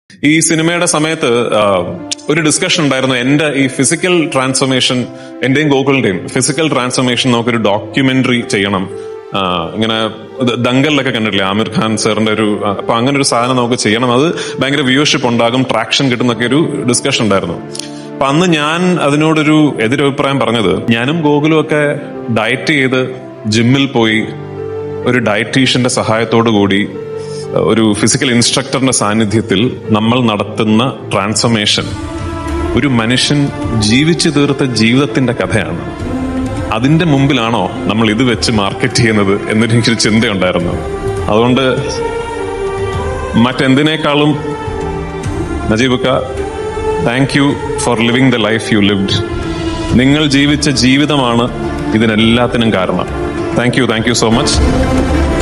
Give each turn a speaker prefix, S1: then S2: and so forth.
S1: ഈ സിനിമയുടെ സമയത്ത് ആ, ഒരു ഡിസ്കഷൻ ഉണ്ടായിരുന്നു എന്റെ ഈ ഫിസിക്കൽ ട്രാൻസ്ഫോർമേഷൻ എന്റെയും ഗോകുലിന്റെയും ഫിസിക്കൽ ട്രാൻസ്ഫോർമേഷൻ നമുക്കൊരു ഡോക്യുമെന്ററി ചെയ്യണം ആ, ഇങ്ങനെ ഇത് ദങ്കലിലൊക്കെ കണ്ടിട്ടില്ലേ ആമിർ ഖാൻ സാറിന്റെ ഒരു ആ, അപ്പൊ അങ്ങനെ ഒരു സാധനം നമുക്ക് ചെയ്യണം അത് ഭയങ്കര വ്യൂവർഷിപ്പ് ഉണ്ടാകും ട്രാക്ഷൻ കിട്ടുന്നൊക്കെ ഒരു ഡിസ്കഷൻ ഉണ്ടായിരുന്നു അപ്പൊ അന്ന് ഞാൻ അതിനോടൊരു എതിരഭിപ്രായം പറഞ്ഞത് ഞാനും ഗോകുലും ഒക്കെ ഡയറ്റ് ചെയ്ത് ജിമ്മിൽ പോയി ഒരു ഡയറ്റീഷ്യന്റെ സഹായത്തോടു കൂടി ഒരു ഫിസിക്കൽ ഇൻസ്ട്രക്ടറിന്റെ സാന്നിധ്യത്തിൽ നമ്മൾ നടത്തുന്ന ട്രാൻസ്ഫർമേഷൻ ഒരു മനുഷ്യൻ ജീവിച്ചു തീർത്ത ജീവിതത്തിന്റെ കഥയാണ് അതിന്റെ മുമ്പിലാണോ നമ്മൾ ഇത് വെച്ച് മാർക്കറ്റ് ചെയ്യുന്നത് എന്നൊരു എനിക്കൊരു ചിന്തയുണ്ടായിരുന്നു അതുകൊണ്ട് മറ്റെന്തിനേക്കാളും നജീബക്ക thank you for living the life you lived നിങ്ങൾ ജീവിച്ച ജീവിതമാണ് ഇതിനെല്ലാത്തിനും കാരണം thank you thank you so much